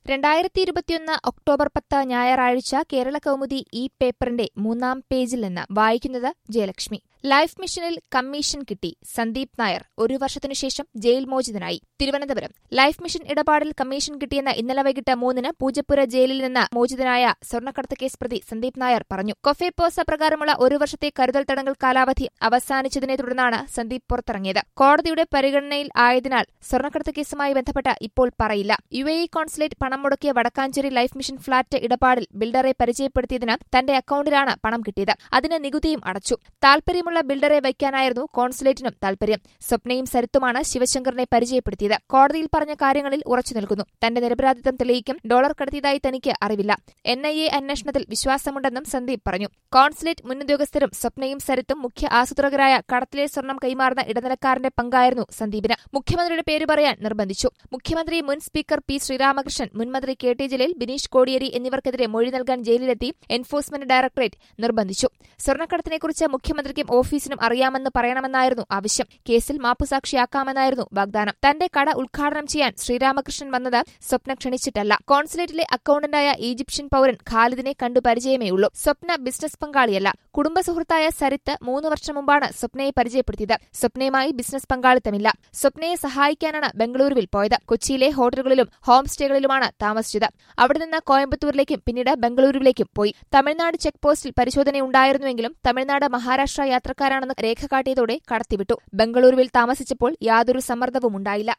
രണ്ടായിരത്തി ഇരുപത്തിയൊന്ന് ഒക്ടോബർ പത്ത് ഞായറാഴ്ച കേരള കൗമുദി ഈ പേപ്പറിന്റെ മൂന്നാം പേജിൽ നിന്ന് വായിക്കുന്നത് ജയലക്ഷ്മി ലൈഫ് മിഷനിൽ കമ്മീഷൻ കിട്ടി സന്ദീപ് നായർ ഒരു വർഷത്തിനുശേഷം ജയിൽ മോചിതനായി തിരുവനന്തപുരം ലൈഫ് മിഷൻ ഇടപാടിൽ കമ്മീഷൻ കിട്ടിയെന്ന് ഇന്നലെ വൈകിട്ട് മൂന്നിന് പൂജപ്പുര ജയിലിൽ നിന്ന് മോചിതനായ സ്വർണ്ണക്കടത്ത് കേസ് പ്രതി സന്ദീപ് നായർ പറഞ്ഞു കൊഫേപ്പോസ പ്രകാരമുള്ള ഒരു വർഷത്തെ കരുതൽ തടങ്കൽ കാലാവധി അവസാനിച്ചതിനെ തുടർന്നാണ് സന്ദീപ് പുറത്തിറങ്ങിയത് കോടതിയുടെ പരിഗണനയിൽ ആയതിനാൽ സ്വർണ്ണക്കടത്ത് കേസുമായി ബന്ധപ്പെട്ട് ഇപ്പോൾ പറയില്ല യു എ ഇ കോൺസുലേറ്റ് പണം മുടക്കിയ വടക്കാഞ്ചേരി ലൈഫ് മിഷൻ ഫ്ളാറ്റ് ഇടപാടിൽ ബിൽഡറെ പരിചയപ്പെടുത്തിയതിന് തന്റെ അക്കൌണ്ടിലാണ് പണം കിട്ടിയത് അതിന് നികുതിയും അടച്ചു താൽപര്യമുള്ള ബിൽഡറെ വയ്ക്കാനായിരുന്നു കോൺസുലേറ്റിനും താൽപര്യം സ്വപ്നയും സരിത്തുമാണ് ശിവശങ്കറിനെ പരിചയപ്പെടുത്തിയത് കോടതിയിൽ പറഞ്ഞ കാര്യങ്ങളിൽ ഉറച്ചു നിൽക്കുന്നു തന്റെ നിരപരാധിത്വം തെളിയിക്കും ഡോളർ കടത്തിയതായി തനിക്ക് അറിവില്ല എൻ ഐ എ അന്വേഷണത്തിൽ വിശ്വാസമുണ്ടെന്നും സന്ദീപ് പറഞ്ഞു കോൺസുലേറ്റ് മുന്നുദ്യോഗസ്ഥരും സ്വപ്നയും സരിത്തും മുഖ്യ ആസൂത്രകരായ കടത്തിലെ സ്വർണം കൈമാറുന്ന ഇടനിലക്കാരന്റെ പങ്കായിരുന്നു സന്ദീപിന് മുഖ്യമന്ത്രിയുടെ പേര് പറയാൻ നിർബന്ധിച്ചു മുഖ്യമന്ത്രി മുൻ സ്പീക്കർ പി ശ്രീരാമകൃഷ്ണൻ മുൻമന്ത്രി കെ ടി ജലീൽ ബിനീഷ് കോടിയേരി എന്നിവർക്കെതിരെ മൊഴി നൽകാൻ ജയിലിലെത്തി എൻഫോഴ്സ്മെന്റ് ഡയറക്ടറേറ്റ് നിർബന്ധിച്ചു സ്വർണ്ണക്കടത്തിനെക്കുറിച്ച് മുഖ്യമന്ത്രിക്കും ഓഫീസിനും അറിയാമെന്ന് പറയണമെന്നായിരുന്നു ആവശ്യം കേസിൽ മാപ്പുസാക്ഷിയാക്കാമെന്നായിരുന്നു വാഗ്ദാനം തന്റെ കട ഉദ്ഘാടനം ചെയ്യാൻ ശ്രീരാമകൃഷ്ണൻ വന്നത് സ്വപ്ന ക്ഷണിച്ചിട്ടല്ല കോൺസുലേറ്റിലെ അക്കൌണ്ടന്റായ ഈജിപ്ഷ്യൻ പൌരൻ ഖാലിദിനെ കണ്ടു പരിചയമേയുള്ളൂ സ്വപ്ന ബിസിനസ് പങ്കാളിയല്ല കുടുംബ സുഹൃത്തായ സരിത്ത് മൂന്ന് വർഷം മുമ്പാണ് സ്വപ്നയെ പരിചയപ്പെടുത്തിയത് സ്വപ്നയുമായി ബിസിനസ് പങ്കാളിത്തമില്ല സ്വപ്നയെ സഹായിക്കാനാണ് ബംഗളൂരുവിൽ പോയത് കൊച്ചിയിലെ ഹോട്ടലുകളിലും ഹോം സ്റ്റേകളിലുമാണ് താമസിച്ചത് അവിടെ നിന്ന് കോയമ്പത്തൂരിലേക്കും പിന്നീട് ബംഗളൂരുവിലേക്കും പോയി തമിഴ്നാട് ചെക്ക് പോസ്റ്റിൽ പരിശോധനയുണ്ടായിരുന്നുവെങ്കിലും തമിഴ്നാട് മഹാരാഷ്ട്ര യാത്രക്കാരാണെന്ന് രേഖ കാട്ടിയതോടെ കടത്തിവിട്ടു ബംഗളൂരുവിൽ താമസിച്ചപ്പോൾ യാതൊരു സമ്മർദ്ദവും ഉണ്ടായില്ല